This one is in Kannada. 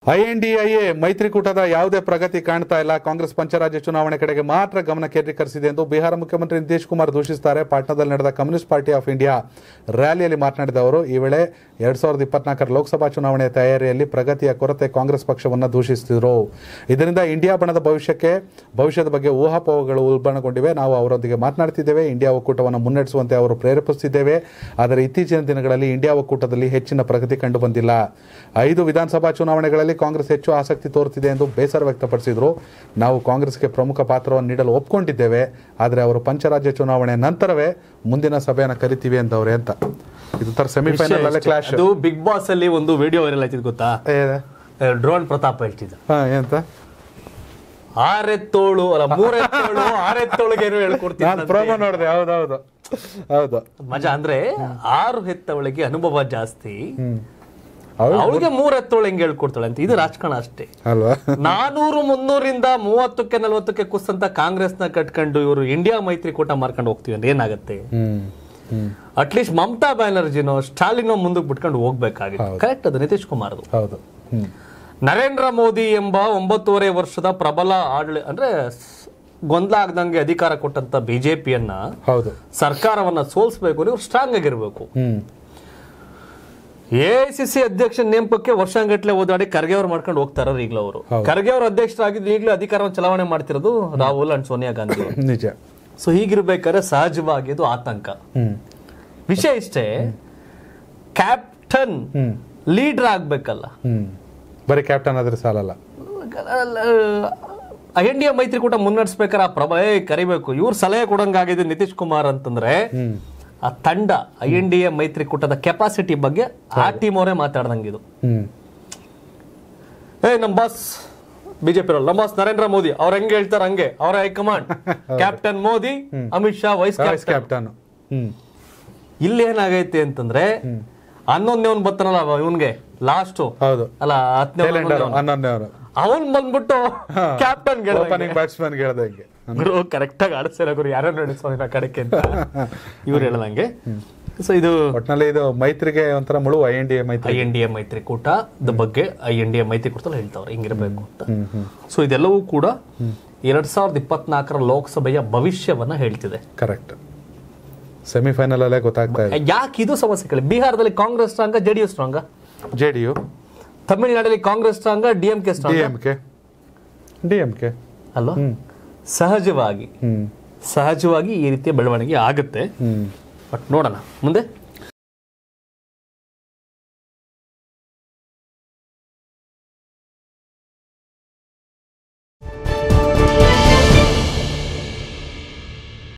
ಐಎನ್ಡಿಐಎ ಮೈತ್ರಿಕೂಟದ ಯಾವುದೇ ಪ್ರಗತಿ ಕಾಣ್ತಾ ಇಲ್ಲ ಕಾಂಗ್ರೆಸ್ ಪಂಚರಾಜ್ಯ ಚುನಾವಣೆ ಕಡೆಗೆ ಮಾತ್ರ ಗಮನ ಕೇಂದ್ರೀಕರಿಸಿದೆ ಎಂದು ಬಿಹಾರ ಮುಖ್ಯಮಂತ್ರಿ ನಿತೀಶ್ ಕುಮಾರ್ ದೂಷಿಸುತ್ತಾರೆ ಪಾಟ್ನಾದಲ್ಲಿ ನಡೆದ ಕಮ್ಯುನಿಸ್ಟ್ ಪಾರ್ಟಿ ಆಫ್ ಇಂಡಿಯಾ ರ್ಯಾಲಿಯಲ್ಲಿ ಮಾತನಾಡಿದ ಅವರು ಈ ವೇಳೆ ಎರಡ್ ಸಾವಿರದ ಇಪ್ಪತ್ನಾಲ್ಕರ ಲೋಕಸಭಾ ಚುನಾವಣೆಯ ತಯಾರಿಯಲ್ಲಿ ಪ್ರಗತಿಯ ಕೊರತೆ ಕಾಂಗ್ರೆಸ್ ಪಕ್ಷವನ್ನು ದೂಷಿಸುತ್ತಿದ್ದರು ಇದರಿಂದ ಇಂಡಿಯಾ ಬಣದ ಭವಿಷ್ಯಕ್ಕೆ ಭವಿಷ್ಯದ ಬಗ್ಗೆ ಊಹಾಪೋಹಗಳು ಉಲ್ಬಣಗೊಂಡಿವೆ ನಾವು ಅವರೊಂದಿಗೆ ಮಾತನಾಡ್ತಿದ್ದೇವೆ ಇಂಡಿಯಾ ಒಕ್ಕೂಟವನ್ನು ಮುನ್ನಡೆಸುವಂತೆ ಅವರು ಪ್ರೇರೇಪಿಸುತ್ತಿದ್ದೇವೆ ಆದರೆ ಇತ್ತೀಚಿನ ದಿನಗಳಲ್ಲಿ ಇಂಡಿಯಾ ಒಕ್ಕೂಟದಲ್ಲಿ ಹೆಚ್ಚಿನ ಪ್ರಗತಿ ಕಂಡು ಬಂದಿಲ್ಲ ಐದು ವಿಧಾನಸಭಾ ಚುನಾವಣೆಗಳಲ್ಲಿ ಕಾಂಗ್ರೆಸ್ ಹೆಚ್ಚು ಆಸಕ್ತಿ ತೋರುತ್ತಿದೆ ಎಂದು ಬೇಸರ ವ್ಯಕ್ತಪಡಿಸಿದರು ನಾವು ಕಾಂಗ್ರೆಸ್ಗೆ ಪ್ರಮುಖ ಪಾತ್ರವನ್ನು ನೀಡಲು ಒಪ್ಕೊಂಡಿದ್ದೇವೆ ಆದರೆ ಅವರು ಪಂಚರಾಜ್ಯ ಚುನಾವಣೆ ನಂತರವೇ ಮುಂದಿನ ಸಭೆಯನ್ನು ಕರಿತೀವಿ ಎಂದವ್ರೆ ಅಂತ ಇದು ತರ ಸೆಮಿಫೈನಲ್ ಅಲ್ಲೇ ಕ್ಲಾಶ್ ಅದು ಬಿಗ್ ಬಾಸ್ ಅಲ್ಲಿ ಒಂದು ವಿಡಿಯೋ ವೈರಲ್ ಆಯ್ತಿದ್ ಗೊತ್ತಾ ಡ್ರೋನ್ ಪ್ರತಾಪ್ ಹೇಳ್ತಿದ್ದ ಹಾ ಎಂತ ಆರೆತ್ತೋಳು ಅಲ್ಲ ಮೂರೆತ್ತೋಳು ಆರೆತ್ತೋಳಿಗೆ ಏನೋ ನಾನು ಹೇಳ್ಕೊಡ್ತೀನಿ ಪ್ರೋಮೋ ನೋಡಿದೆ ಹೌದೌದು ಹೌದು ಮಜಾ ಅಂದ್ರೆ ಆರು ಹೆತ್ತವಳಿಗೆ ಅನುಭವ ಜಾಸ್ತಿ ಹ್ಮ್ ಹೌದು ಅವಳಿಗೆ ಮೂರ್ ಎತ್ತೋಳು ಹೆಂಗ್ ಹೇಳ್ಕೊಡ್ತಾಳೆ ಅಂತ ಇದು ರಾಜಕಾರಣ ಅಷ್ಟೇ ಅಲ್ವಾ ನಾನೂರು ಮುನ್ನೂರಿಂದ ಮೂವತ್ತಕ್ಕೆ ನಲ್ವತ್ತಕ್ಕೆ ಕುಸ್ತಂತ ಕಾಂಗ್ರೆಸ್ನ ಕಟ್ಕೊಂಡು ಇವರು ಇಂಡಿಯಾ ಮೈತ್ರಿಕೂಟ ಮಾರ್ಕೊಂಡು ಹೋಗ್ತೀವಿ ಅಂದ್ರೆ ಏನಾಗುತ್ತೆ ಹ್ಮ್ ಹ್ಮ್ ಅಟ್ಲೀಸ್ಟ್ ಮಮತಾ ಬ್ಯಾನರ್ಜಿನೋ ಸ್ಟಾಲಿನೋ ಮುಂದಕ್ಕೆ ಬಿಟ್ಕೊಂಡು ಹೋಗ್ಬೇಕಾಗಿತ್ತು ಕರೆಕ್ಟ್ ಅದು ನಿತೀಶ್ ಕುಮಾರ್ದು ಹೌದು ಹ್ಮ್ ನರೇಂದ್ರ ಮೋದಿ ಎಂಬ ಒಂಬತ್ತೂವರೆ ವರ್ಷದ ಪ್ರಬಲ ಆಡಳಿ ಅಂದ್ರೆ ಸ್- ಗೊಂದಲ ಆಗದಂಗೆ ಅಧಿಕಾರ ಕೊಟ್ಟಂತ ಬಿಜೆಪಿಯನ್ನ ಹೌದು ಸರ್ಕಾರವನ್ನ ಸೋಲ್ಸ್ಬೇಕು ಅಂದ್ರೆ ಸ್ಟ್ರಾಂಗ್ ಆಗಿರ್ಬೇಕು ಹ್ಮ್ ಎಐಸಿಸಿ ಅಧ್ಯಕ್ಷ ನೇಮಕಕ್ಕೆ ವರ್ಷಾಂಗಟ್ಲೆ ಓದಾಡಿ ಖರ್ಗೆ ಅವ್ರು ಮಾಡ್ಕೊಂಡು ಹೋಗ್ತಾರ ಈಗಲೂ ಅವರು ಖರ್ಗೆ ಅವರು ಅಧ್ಯಕ್ಷರಾಗಿದ್ದು ಈಗಲೂ ಅಧಿಕಾರವನ್ನು ಚಲಾವಣೆ ಮಾಡ್ತಿರೋದು ರಾಹುಲ್ ಅಂಡ್ ಸೋನಿಯಾ ಗಾಂಧಿ ಅವರು. ನಿಜ ಸೊ ಹೀಗಿರ್ಬೇಕಾದ್ರೆ ಸಹಜವಾಗಿ ಅದು ಆತಂಕ ಹ್ಮ್ ವಿಷಯ ಇಷ್ಟೇ ಕ್ಯಾಪ್ಟನ್ ಹ್ಮ್ ಲೀಡರ್ ಆಗ್ಬೇಕಲ್ಲ ಹ್ಮ್ ಬರೀ ಕ್ಯಾಪ್ಟನ್ ಆದ್ರೆ ಸಾಲಲ್ಲ ಎನ್ ಡಿ ಎ ಮೈತ್ರಿಕೂಟ ಮುನ್ನಡೆಸ್ಬೇಕಾದ್ರೆ ಆ ಪ್ರಭಾ ಏ ಕರಿಬೇಕು ಇವ್ರು ಸಲಹೆ ಕೊಡಂಗಾಗಿದೆ ನಿತೀಶ್ ಕುಮಾರ್ ಅಂತಂದ್ರೆ ಹ್ಮ್ ಆ ತಂಡ ಐ ಎನ್ ಡಿ ಎ ಮೈತ್ರಿಕೂಟದ ಕೆಪಾಸಿಟಿ ಬಗ್ಗೆ ಆ ಟೀಮ್ ಅವರೇ ಮಾತಾಡ್ದಂಗಿದು ಹ್ಮ್ ಏ ನಮ್ ಬಾಸ್ ಬಿಜೆಪಿ ನಮ್ಮ ಬಾಸ್ ನರೇಂದ್ರ ಮೋದಿ ಅವ್ರ ಹೆಂಗೆ ಹೇಳ್ತಾರ ಹಂಗೆ ಅವರ high command captain Modi Amit Shah vice vice captain ಹ್ಮ್ ಇಲ್ಲಿ ಏನಾಗೈತೆ ಅಂತಂದ್ರೆ ಹನ್ನೊಂದನೇ ಅವ್ನು ಬರ್ತಾನಲ್ಲ ಇವನ್ಗೆ ಲಾಸ್ಟ್ ಹೌದು ಅಲ್ಲ ಹತ್ತನೇ ಟೈಲೆಂಡರ್ ಹನ್ನೊಂದನೇ ಅವರು ಅವನ್ ಬಂದ್ಬಿಟ್ಟು ಕ್ಯಾಪ್ಟನ್ ಓಪನಿಂಗ್ ಬ್ಯಾಟ್ಸ್ಮನ್ ಹೇಳ್ದೆ ಹಿಂಗೆ ಗುರು ಕರೆಕ್ಟ್ ಆಗಿ ಆಡಿಸ್ತಾರ ಗುರು ಯಾರೋ ನಡೆಸೋಣ ಕಡೆಗೆ ಅಂತ ಇವ್ರು ಹೇಳದಂಗೆ ಸೊ ಇದು ಒಟ್ನಲ್ಲಿ ಇದು ಮೈತ್ರಿಗೆ ಒಂಥರ ಮುಳು I N D A I ಮೈತ್ರಿ ಎನ್ ಡಿ ಎ ಮೈತ್ರಿಕೂಟದ ಬಗ್ಗೆ ಐ ಎನ್ ಡಿ ಎ ಮೈತ್ರಿಕೂಟದಲ್ಲಿ ಹೇಳ್ತಾವ್ರೆ ಹಿಂಗಿರ್ಬೇಕು ಅಂತ ಹ್ಮ್ ಹ್ಮ್ ಸೊ ಇದೆಲ್ಲವೂ ಕೂಡ ಎರಡ್ ಸಾವಿರದ ಇಪ್ಪತ್ನಾಲ್ಕರ ಲೋಕಸಭೆಯ ಭವಿಷ್ಯವನ್ನ ಹೇಳ್ತಿದೆ ಕರೆಕ್ಟ್ ಸೆಮಿಫೈನಲ್ ಅಲ್ಲೇ ಗೊತ್ತಾಗ್ತಾ ಇದೆ ಯಾಕೆ ಇದು ಸಮಸ್ಯೆ ಕೇಳಿ ಬಿಹಾರದಲ್ಲಿ Congress strong J D U strong J D U ತಮಿಳುನಾಡಲ್ಲಿ Congress strong D M K D strong M K D M K ಅಲ್ವಾ ಸಹಜವಾಗಿ ಹ್ಮ್ ಸಹಜವಾಗಿ ಈ ರೀತಿಯ ಬೆಳವಣಿಗೆ ಆಗುತ್ತೆ ಹ್ಮ್ ಬಟ್ ನೋಡೋಣ ಮುಂದೆ